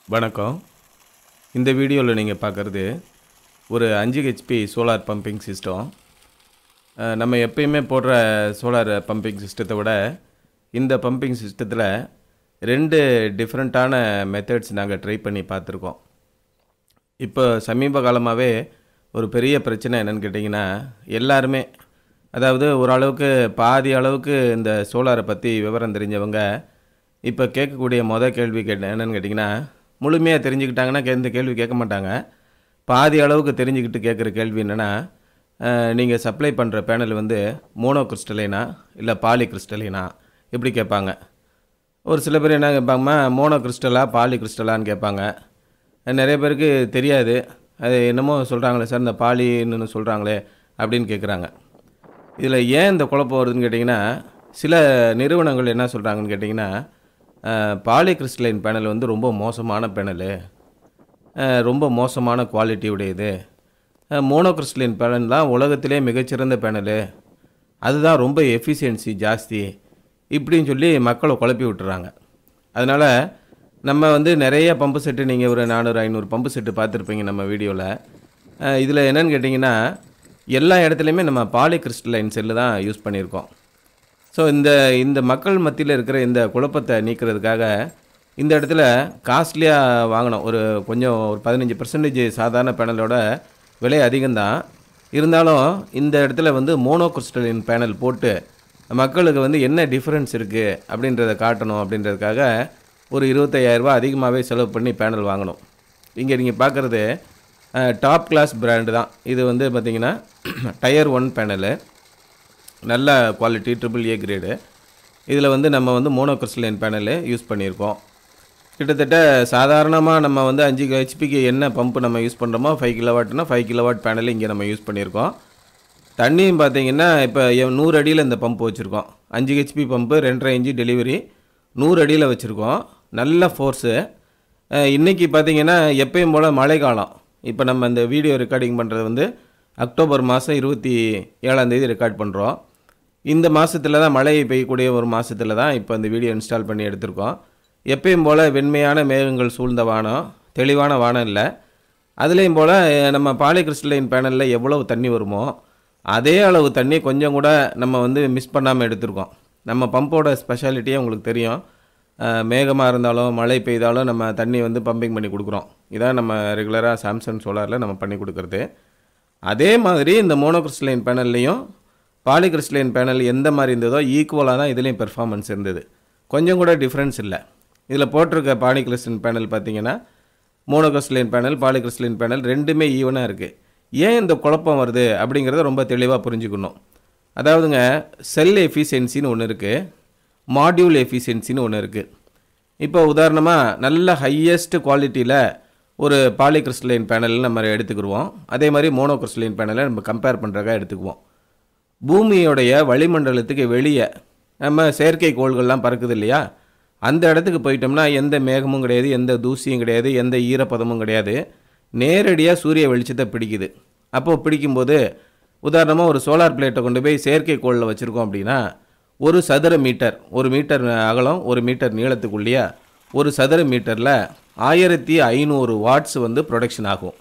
வணக்கம் இந்த வீடியோவில் நீங்கள் பார்க்குறது ஒரு அஞ்சு ஹெச்பி சோலார் பம்பிங் சிஸ்டம் அஹ், நம்ம எப்பயுமே போடுற சோலார் பம்பிங் சிஸ்டத்தை விட இந்த பம்பிங் சிஸ்டத்தில் ரெண்டு டிஃப்ரெண்ட்டான மெத்தட்ஸ் நாங்கள் ட்ரை பண்ணி பார்த்துருக்கோம் இப்போ சமீப காலமாகவே ஒரு பெரிய பிரச்சனை என்னன்னு கேட்டிங்கன்னா எல்லாருமே அதாவது ஓரளவுக்கு பாதி அளவுக்கு இந்த சோலாரை பற்றி விவரம் தெரிஞ்சவங்க இப்போ கேட்கக்கூடிய மொதல் கேள்வி கேட்ட என்னன்னு கேட்டிங்கன்னா முழுமையாக தெரிஞ்சுக்கிட்டாங்கன்னா கே- இந்த கேள்வி கேட்க மாட்டாங்க பாதி அளவுக்கு தெரிஞ்சுக்கிட்டு கேட்குற கேள்வி என்னென்னா நீங்கள் சப்ளை பண்ணுற பேனல் வந்து மோனோ கிறிஸ்டலைனா இல்லை பாலி கிறிஸ்டலைனா இப்படி கேட்பாங்க ஒரு சில பேர் என்ன கேட்பாங்கம்மா மோனோ கிறிஸ்டலா பாலி கிறிஸ்டலான்னு கேட்பாங்க நிறைய பேருக்கு தெரியாது அது என்னமோ சொல்கிறாங்களே சார் இந்த பாலின்னு சொல்கிறாங்களே அப்படின்னு கேட்குறாங்க இதில் ஏன் இந்த குழப்பம் வருதுன்னு கேட்டிங்கன்னா சில நிறுவனங்கள் என்ன சொல்கிறாங்கன்னு கேட்டிங்கன்னா பாலி கிறிஸ்டலைன் பேனல் வந்து ரொம்ப மோசமான பேனலு ரொம்ப மோசமான குவாலிட்டி உடையது மோனோ கிறிஸ்டலின் பேனல் தான் உலகத்திலே மிகச்சிறந்த பேனலு அதுதான் ரொம்ப எஃபிஷியன்சி ஜாஸ்தி இப்படின்னு சொல்லி மக்களை குழப்பி விட்டுறாங்க அதனால் நம்ம வந்து நிறைய பம்பு செட்டு நீங்கள் ஒரு நானூறு ஐநூறு பம்பு செட்டு பார்த்துருப்பீங்க நம்ம வீடியோவில் இதில் என்னன்னு கேட்டிங்கன்னா எல்லா இடத்துலையுமே நம்ம பாலி கிறிஸ்டலைன் செல்லு தான் யூஸ் பண்ணியிருக்கோம் ஸோ இந்த இந்த மக்கள் மத்தியில் இருக்கிற இந்த குழப்பத்தை நீக்கிறதுக்காக இந்த இடத்துல காஸ்ட்லியாக வாங்கினோம் ஒரு கொஞ்சம் ஒரு பதினஞ்சு பர்சன்டேஜ் சாதாரண பேனலோட விலை அதிகம்தான் இருந்தாலும் இந்த இடத்துல வந்து மோனோ கிறிஸ்டலின் பேனல் போட்டு மக்களுக்கு வந்து என்ன டிஃப்ரென்ஸ் இருக்குது அப்படின்றத காட்டணும் அப்படின்றதுக்காக ஒரு 25000 ரூபாய் அதிகமாகவே செலவு பண்ணி பேனல் வாங்கினோம் இங்கே நீங்கள் பார்க்குறது டாப் கிளாஸ் பிராண்டு தான் இது வந்து பார்த்திங்கன்னா டயர் ஒன் பேனலு நல்ல குவாலிட்டி ட்ரிபிள் ஏ கிரேடு இதில் வந்து நம்ம வந்து மோனோ கிறிஸ்டலைன் பேனலு யூஸ் பண்ணியிருக்கோம் கிட்டத்தட்ட சாதாரணமாக நம்ம வந்து அஞ்சு ஹெச்பிக்கு என்ன பம்பு நம்ம யூஸ் பண்ணுறோமோ ஃபைவ் கிலோவாட்னா ஃபைவ் கிலோவாட் பேனல் இங்கே நம்ம யூஸ் பண்ணியிருக்கோம் தண்ணியும் பார்த்தீங்கன்னா இப்போ எ- நூறு அடியில் இந்த பம்பு வச்சுருக்கோம் அஞ்சு ஹெச்பி பம்பு ரெண்டரை இன்ச்சு டெலிவரி நூறு அடியில் வச்சுருக்கோம் நல்ல ஃபோர்ஸு இன்றைக்கி பார்த்தீங்கன்னா எப்பயும் போல் மழை காலம் இப்போ நம்ம இந்த வீடியோ ரெக்கார்டிங் பண்ணுறது வந்து அக்டோபர் மாதம் இருபத்தி ஏழாம் தேதி ரெக்கார்ட் பண்ணுறோம் இந்த மாதத்தில் தான் மழை பெய்யக்கூடிய ஒரு மாதத்தில் தான் இப்போ இந்த வீடியோ இன்ஸ்டால் பண்ணி எடுத்திருக்கோம் எப்பயும் போல் வெண்மையான மேகங்கள் சூழ்ந்த வானம் தெளிவான வானம் இல்லை அதுலேயும் போல் நம்ம பாலி கிறிஸ்டலைன் பேனலில் எவ்வளவு தண்ணி வருமோ அதே அளவு தண்ணி கொஞ்சம் கூட நம்ம வந்து மிஸ் பண்ணாமல் எடுத்திருக்கோம் நம்ம பம்போட ஸ்பெஷாலிட்டியே உங்களுக்கு தெரியும் மேகமாக இருந்தாலும் மழை பெய்தாலும் நம்ம தண்ணி வந்து பம்பிங் பண்ணி கொடுக்குறோம் இதான் நம்ம ரெகுலராக சாம்சங் சோலாரில் நம்ம பண்ணி கொடுக்குறது அதே மாதிரி இந்த மோனோ கிறிஸ்டலைன் பேனல்லையும் பாலி கிறிஸ்டலைன் பேனல் எந்த மாதிரி இருந்ததோ ஈக்குவலாக தான் இதுலேயும் பெர்ஃபார்மன்ஸ் இருந்தது கொஞ்சம் கூட டிஃப்ரென்ஸ் இல்லை இதில் போட்டிருக்க பாலி கிறிஸ்டலின் பேனல் பார்த்தீங்கன்னா mono crystalline panel poly crystalline panel ரெண்டுமே ஈவனாக இருக்குது ஏன் இந்த குழப்பம் வருது அப்படிங்கிறத ரொம்ப தெளிவாக புரிஞ்சுக்கணும் அதாவதுங்க செல் எஃபிஷியன்சின்னு ஒன்று இருக்குது மாடியூல் எஃபிஷியன்சின்னு ஒன்று இருக்குது இப்போ உதாரணமாக நல்ல ஹையஸ்ட் குவாலிட்டியில் ஒரு பாலி கிறிஸ்டலைன் பேனல் நம்ம எடுத்துக்கிடுவோம் அதே மாதிரி மோனோ கிறிஸ்டலைன் பேனலை நம்ம கம்பேர் பண்ணுறதுக்காக எடுத்துக்குவோம் பூமியோடைய வளிமண்டலத்துக்கு வெளியே நம்ம செயற்கை கோள்கள்லாம் பறக்குது இல்லையா அந்த இடத்துக்கு போயிட்டோம்னா எந்த மேகமும் கிடையாது எந்த தூசியும் கிடையாது எந்த ஈரப்பதமும் கிடையாது நேரடியாக சூரிய வெளிச்சத்தை பிடிக்குது அப்போது பிடிக்கும்போது உதாரணமாக ஒரு சோலார் பிளேட்டை கொண்டு போய் செயற்கை கோளில் வச்சுருக்கோம் அப்படின்னா ஒரு சதுர மீட்டர் ஒரு மீட்டர் அகலம் ஒரு மீட்டர் நீளத்துக்குள்ளேயே ஒரு சதுர மீட்டரில் ஆயிரத்தி ஐநூறு வாட்ஸ் வந்து ப்ரொடக்ஷன் ஆகும்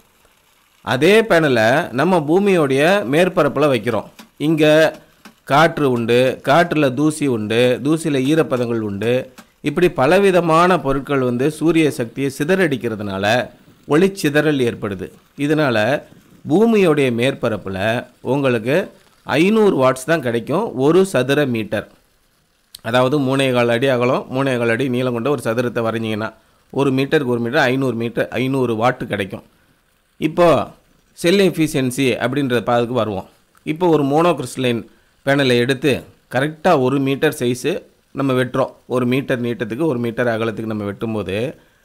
அதே பேனலை நம்ம பூமியோடைய மேற்பரப்பில் வைக்கிறோம் இங்கே காற்று உண்டு காற்றில் தூசி உண்டு தூசியில் ஈரப்பதங்கள் உண்டு இப்படி பலவிதமான பொருட்கள் வந்து சூரிய சக்தியை சிதறடிக்கிறதுனால ஒளிச்சிதறல் ஏற்படுது இதனால் பூமியோடைய மேற்பரப்பில் உங்களுக்கு ஐநூறு வாட்ஸ் தான் கிடைக்கும் ஒரு சதுர மீட்டர் அதாவது மூணே கால் அடி அகலம் மூணே கால் அடி நீளம் கொண்ட ஒரு சதுரத்தை வரைஞ்சிங்கன்னா ஒரு மீட்டருக்கு ஒரு மீட்டர் ஐநூறு மீட்டர் ஐநூறு வாட்டு கிடைக்கும் இப்போ செல் எஃபிஷியன்சி அப்படின்ற பாதுக்கு வருவோம் இப்போ ஒரு மோனோ கிறிஸ்டலைன் பேனலை எடுத்து கரெக்டாக ஒரு மீட்டர் சைஸு நம்ம வெட்டுறோம் ஒரு மீட்டர் நீட்டத்துக்கு ஒரு மீட்டர் அகலத்துக்கு நம்ம வெட்டும்போது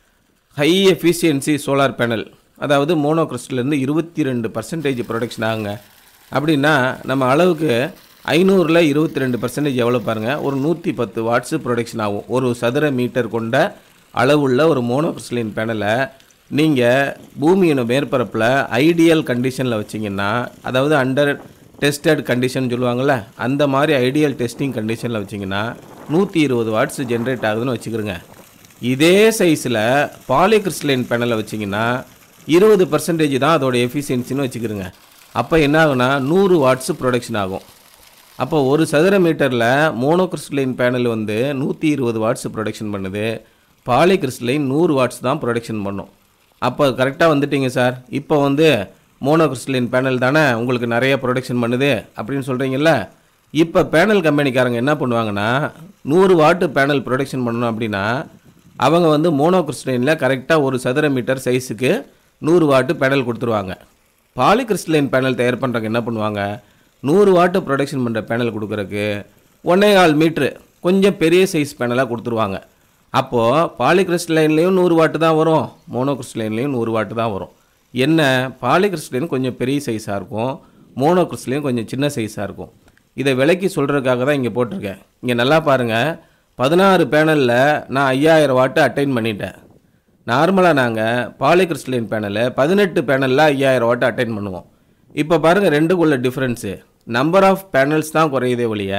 ஹை எஃபிஷியன்சி சோலார் பேனல் அதாவது மோனோ கிறிஸ்டலேருந்து இருபத்தி ரெண்டு பர்சன்டேஜ் ப்ரொடக்ஷன் ஆகுங்க அப்படின்னா நம்ம அளவுக்கு ஐநூறில் இருபத்தி ரெண்டு பர்சன்டேஜ் எவ்வளோ பாருங்கள் ஒரு நூற்றி பத்து வாட்ஸு ப்ரொடக்ஷன் ஆகும் ஒரு சதுர மீட்டர் கொண்ட அளவுள்ள ஒரு மோனோ கிறிஸ்டலின் பேனலை நீங்கள் பூமியின் மேற்பரப்பில் ஐடியல் கண்டிஷனில் வச்சிங்கன்னா அதாவது அண்டர் டெஸ்டட் கண்டிஷன் சொல்லுவாங்கள்ல அந்த மாதிரி ஐடியல் டெஸ்டிங் கண்டிஷனில் வச்சிங்கன்னா நூற்றி இருபது வாட்ஸ் ஜென்ரேட் ஆகுதுன்னு வச்சுக்கிறோங்க இதே சைஸில் பாலிகிறிஸ்டலைன் பேனலை வச்சிங்கன்னா இருபது பர்சன்டேஜ் தான் அதோட எஃபிஷியன்சின்னு வச்சுக்கிறோங்க அப்போ என்ன ஆகுனா நூறு வாட்ஸ் ப்ரொடக்ஷன் ஆகும் அப்போ ஒரு சதுர மீட்டரில் மோனோகிறிஸ்டலைன் பேனல் வந்து நூற்றி இருபது வாட்ஸ் ப்ரொடக்ஷன் பண்ணுது பாலிகிறிஸ்டலைன் நூறு வாட்ஸ் தான் ப்ரொடக்ஷன் பண்ணும் அப்போ கரெக்டாக வந்துட்டீங்க சார் இப்போ வந்து மோனோகிறிஸ்டலைன் பேனல் தானே உங்களுக்கு நிறைய ப்ரொடக்ஷன் பண்ணுது அப்படின்னு சொல்கிறீங்கல்ல இப்போ பேனல் கம்பெனிக்காரங்க என்ன பண்ணுவாங்கன்னா நூறு வாட்டு பேனல் ப்ரொடக்ஷன் பண்ணணும் அப்படின்னா அவங்க வந்து மோனோகிறிஸ்டலைனில் கரெக்டாக ஒரு சதுர மீட்டர் சைஸுக்கு நூறு வாட்டு பேனல் கொடுத்துருவாங்க பாலிகிறிஸ்டலைன் பேனல் தயார் பண்ணுறவங்க என்ன பண்ணுவாங்க நூறு வாட்டு ப்ரொடக்ஷன் பண்ணுற பேனல் கொடுக்குறக்கு ஒன்றே கால் மீட்ரு கொஞ்சம் பெரிய சைஸ் பேனலாக கொடுத்துருவாங்க அப்போது பாலிகிறிஸ்டலைன்லேயும் நூறு வாட்டு தான் வரும் மோனோகிறிஸ்டலைன்லேயும் நூறு வாட்டு தான் வரும் என்ன பாலிகிறிஸ்டலைன் கொஞ்சம் பெரிய சைஸாக இருக்கும் மோனோகிறிஸ்டலைன் கொஞ்சம் சின்ன சைஸாக இருக்கும் இதை விலைக்கு சொல்கிறதுக்காக தான் இங்கே போட்டிருக்கேன் இங்கே நல்லா பாருங்கள் பதினாறு பேனலில் நான் ஐயாயிரம் வாட்டு அட்டைன் பண்ணிட்டேன் நார்மலாக நாங்கள் பாலிகிறிஸ்டலைன் பேனலில் பதினெட்டு பேனலில் ஐயாயிரம் வாட்டு அட்டைன் பண்ணுவோம் இப்போ பாருங்கள் ரெண்டுக்குள்ள டிஃப்ரென்ஸு நம்பர் ஆஃப் பேனல்ஸ் தான் குறையுதே ஒழிய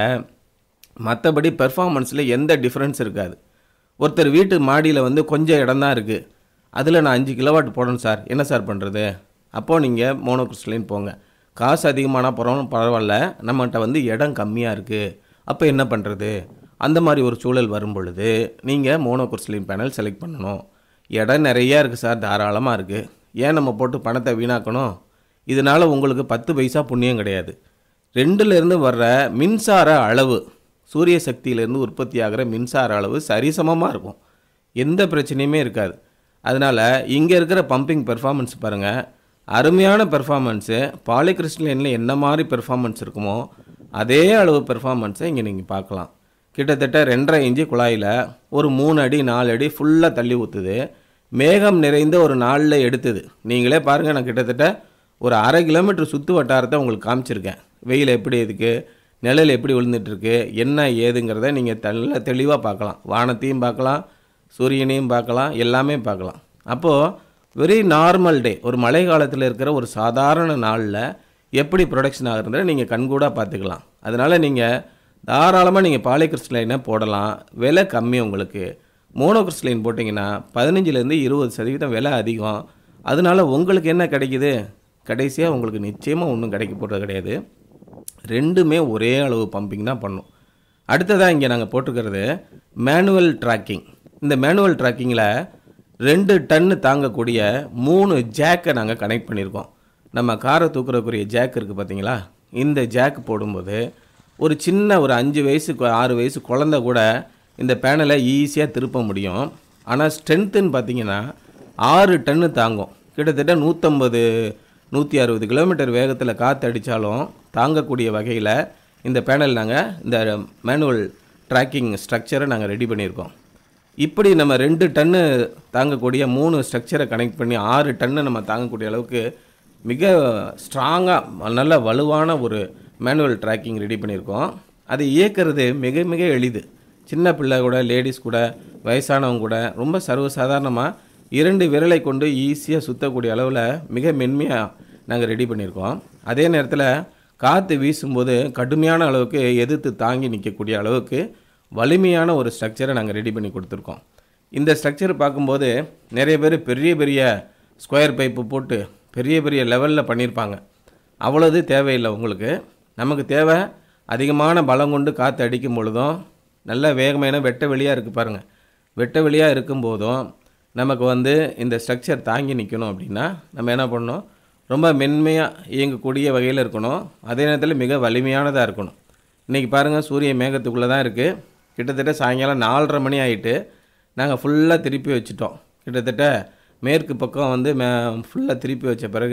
மற்றபடி பெர்ஃபார்மன்ஸில் எந்த டிஃப்ரென்ஸ் இருக்காது ஒருத்தர் வீட்டு மாடியில் வந்து கொஞ்சம் இடம் தான் இருக்குது அதில் நான் அஞ்சு கிலோவாட் போடணும் சார் என்ன சார் பண்ணுறது அப்போது நீங்கள் மோனோகிறிஸ்டலைன் போங்க காசு அதிகமான போகிறோம் பரவாயில்ல நம்மகிட்ட வந்து இடம் கம்மியாக இருக்குது அப்போ என்ன பண்ணுறது அந்த மாதிரி ஒரு சூழல் வரும் பொழுது நீங்கள் மோனோகிறிஸ்டலைன் பேனல் செலக்ட் பண்ணணும் இடம் நிறையா இருக்குது சார் தாராளமாக இருக்குது ஏன் நம்ம போட்டு பணத்தை வீணாக்கணும் இதனால் உங்களுக்கு பத்து பைசா புண்ணியம் கிடையாது ரெண்டுலேருந்து வர்ற மின்சார அளவு சூரிய சக்தியிலேருந்து உற்பத்தி ஆகிற மின்சார அளவு சரிசமமாக இருக்கும் எந்த பிரச்சனையுமே இருக்காது அதனால் இங்கே இருக்கிற பம்பிங் பெர்ஃபார்மன்ஸ் பாருங்கள் அருமையான பெர்ஃபார்மன்ஸு பாலிகிறிஸ்டலைனில் என்ன மாதிரி பெர்ஃபார்மன்ஸ் இருக்குமோ அதே அளவு பெர்ஃபார்மன்ஸை இங்கே நீங்கள் பார்க்கலாம் கிட்டத்தட்ட ரெண்டரை இன்ச்சு குழாயில் ஒரு மூணு அடி நாலு அடி ஃபுல்லாக தள்ளி ஊற்றுது மேகம் நிறைந்த ஒரு நாளில் எடுத்தது நீங்களே பாருங்கள் நான் கிட்டத்தட்ட ஒரு அரை கிலோமீட்டர் சுற்று வட்டாரத்தை உங்களுக்கு காமிச்சிருக்கேன் வெயில் எப்படி இருக்கு நிழல் எப்படி விழுந்துட்டுருக்கு என்ன ஏதுங்கிறத நீங்கள் நல்ல தெளிவாக பார்க்கலாம் வானத்தையும் பார்க்கலாம் சூரியனையும் பார்க்கலாம் எல்லாமே பார்க்கலாம் அப்போது வெரி நார்மல் டே ஒரு மழை காலத்தில் இருக்கிற ஒரு சாதாரண நாளில் எப்படி ப்ரொடக்ஷன் ஆகுறத நீங்கள் கண்கூடாக பார்த்துக்கலாம் அதனால் நீங்கள் தாராளமாக நீங்கள் பாலிகிறிஸ்டலைனை போடலாம் விலை கம்மி உங்களுக்கு மோனோகிறிஸ்டலைன் போட்டிங்கன்னா பதினஞ்சுலேருந்து இருபது சதவீதம் விலை அதிகம் அதனால உங்களுக்கு என்ன கிடைக்குது கடைசியாக உங்களுக்கு நிச்சயமாக ஒன்றும் கிடைக்க போகிறது கிடையாது ரெண்டுமே ஒரே அளவு பம்பிங் தான் பண்ணும் அடுத்ததாக இங்கே நாங்கள் போட்டிருக்கிறது மேனுவல் ட்ராக்கிங் இந்த மேனுவல் ட்ராக்கிங்கில் ரெண்டு டன்னு தாங்கக்கூடிய மூணு ஜேக்கை நாங்கள் கனெக்ட் பண்ணியிருக்கோம் நம்ம காரை தூக்குறக்குரிய ஜேக் இருக்குது பார்த்தீங்களா இந்த ஜேக் போடும்போது ஒரு சின்ன ஒரு அஞ்சு வயசு கு- ஆறு வயசு குழந்த கூட இந்த பேனலை ஈஸியாக திருப்ப முடியும் ஆனால் ஸ்ட்ரென்த்துன்னு பார்த்தீங்கன்னா ஆறு டன்னு தாங்கும் கிட்டத்தட்ட நூற்றம்பது நூற்றி அறுபது கிலோமீட்டர் வேகத்தில் காற்று அடித்தாலும் தாங்கக்கூடிய வகையில் இந்த பேனல் நாங்கள் இந்த மேனுவல் ட்ராக்கிங் ஸ்ட்ரக்சரை நாங்கள் ரெடி பண்ணியிருக்கோம் இப்படி நம்ம ரெண்டு டன்னு தாங்கக்கூடிய மூணு ஸ்ட்ரக்சரை கனெக்ட் பண்ணி ஆறு டன்னு நம்ம தாங்கக்கூடிய அளவுக்கு மிக ஸ்ட்ராங்காக நல்ல வலுவான ஒரு மேனுவல் ட்ராக்கிங் ரெடி பண்ணியிருக்கோம் அதை இயக்கிறது மிக மிக எளிது சின்ன பிள்ளை கூட லேடிஸ் கூட வயசானவங்க கூட ரொம்ப சர்வசாதாரணமாக இரண்டு விரலை கொண்டு ஈஸியாக சுற்றக்கூடிய அளவில் மிக மென்மையாக நாங்கள் ரெடி பண்ணியிருக்கோம் அதே நேரத்தில் காற்று வீசும்போது கடுமையான அளவுக்கு எதிர்த்து தாங்கி நிற்கக்கூடிய அளவுக்கு வலிமையான ஒரு ஸ்ட்ரக்சரை நாங்கள் ரெடி பண்ணி கொடுத்துருக்கோம் இந்த ஸ்ட்ரக்சர் பார்க்கும்போது நிறைய பேர் பெரிய பெரிய ஸ்கொயர் பைப்பு போட்டு பெரிய பெரிய லெவலில் பண்ணியிருப்பாங்க அவ்வளோது தேவையில்லை உங்களுக்கு நமக்கு தேவை அதிகமான பலம் கொண்டு காற்று அடிக்கும் பொழுதும் நல்ல வேகமான வெட்ட வெளியாக இருக்குது பாருங்கள் வெட்ட வெளியாக இருக்கும்போதும் நமக்கு வந்து இந்த ஸ்ட்ரக்சர் தாங்கி நிற்கணும் அப்படின்னா நம்ம என்ன பண்ணணும் ரொம்ப மென்மையாக இயங்கக்கூடிய வகையில் இருக்கணும் அதே நேரத்தில் மிக வலிமையானதாக இருக்கணும் இன்றைக்கி பாருங்கள் சூரிய மேகத்துக்குள்ளே தான் இருக்குது கிட்டத்தட்ட சாயங்காலம் நாலரை மணி ஆகிட்டு நாங்கள் ஃபுல்லாக திருப்பி வச்சுட்டோம் கிட்டத்தட்ட மேற்கு பக்கம் வந்து மே ஃபுல்லாக திருப்பி வச்ச பிறகு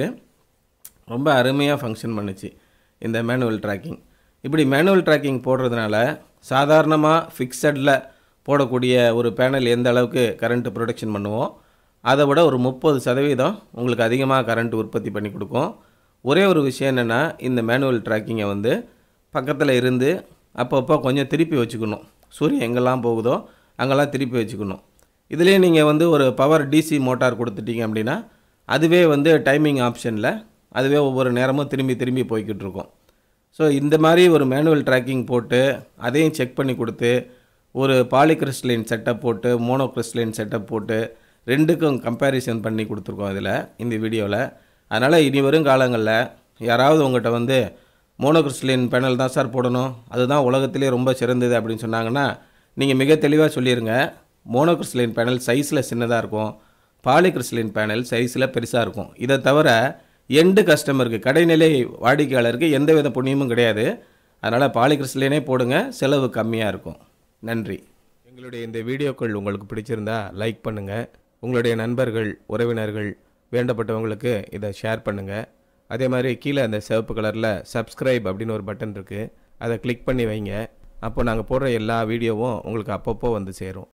ரொம்ப அருமையாக ஃபங்க்ஷன் பண்ணுச்சு இந்த மேனுவல் ட்ராக்கிங் இப்படி மேனுவல் ட்ராக்கிங் போடுறதுனால சாதாரணமாக ஃபிக்ஸடில் போடக்கூடிய ஒரு பேனல் எந்த அளவுக்கு கரண்ட்டு ப்ரொடக்ஷன் பண்ணுவோம் அதை விட ஒரு முப்பது சதவீதம் உங்களுக்கு அதிகமாக கரண்ட் உற்பத்தி பண்ணி கொடுக்கும் ஒரே ஒரு விஷயம் என்னென்னா இந்த மேனுவல் ட்ராக்கிங்கை வந்து பக்கத்தில் இருந்து அப்பப்போ கொஞ்சம் திருப்பி வச்சுக்கணும் சூரியன் எங்கெல்லாம் போகுதோ அங்கெல்லாம் திருப்பி வச்சுக்கணும் இதுலேயே நீங்கள் வந்து ஒரு பவர் டிசி மோட்டார் கொடுத்துட்டீங்க அப்படின்னா அதுவே வந்து டைமிங் ஆப்ஷனில் அதுவே ஒவ்வொரு நேரமும் திரும்பி திரும்பி போய்கிட்டு இருக்கும் ஸோ இந்த மாதிரி ஒரு மேனுவல் ட்ராக்கிங் போட்டு அதையும் செக் பண்ணி கொடுத்து ஒரு பாலிகிறிஸ்டலின் செட்டப் போட்டு மோனோகிறிஸ்டலின் செட்டப் போட்டு ரெண்டுக்கும் கம்பேரிசன் பண்ணி கொடுத்துருக்கோம் இதில் இந்த வீடியோவில் அதனால் இனி வரும் காலங்களில் யாராவது உங்கள்கிட்ட வந்து மோனோகிறிஸ்டலின் பேனல் தான் சார் போடணும் அதுதான் உலகத்திலே ரொம்ப சிறந்தது அப்படின்னு சொன்னாங்கன்னா நீங்கள் மிக தெளிவாக சொல்லிடுங்க மோனோகிறிஸ்டலின் பேனல் சைஸில் சின்னதாக இருக்கும் பாலிகிறிஸ்டலின் பேனல் சைஸில் பெருசாக இருக்கும் இதை தவிர எண்டு கஸ்டமருக்கு கடைநிலை வாடிக்கையாளருக்கு எந்த வித புண்ணியமும் கிடையாது அதனால் பாலிகிறிஸ்டலினே போடுங்க செலவு கம்மியாக இருக்கும் நன்றி எங்களுடைய இந்த வீடியோக்கள் உங்களுக்கு பிடிச்சிருந்தா லைக் பண்ணுங்கள் உங்களுடைய நண்பர்கள் உறவினர்கள் வேண்டப்பட்டவங்களுக்கு இதை ஷேர் பண்ணுங்கள் அதே மாதிரி கீழே அந்த சிவப்பு கலரில் சப்ஸ்கிரைப் அப்படின்னு ஒரு பட்டன் இருக்குது அதை கிளிக் பண்ணி வைங்க அப்போ நாங்கள் போடுற எல்லா வீடியோவும் உங்களுக்கு அப்பப்போ வந்து சேரும்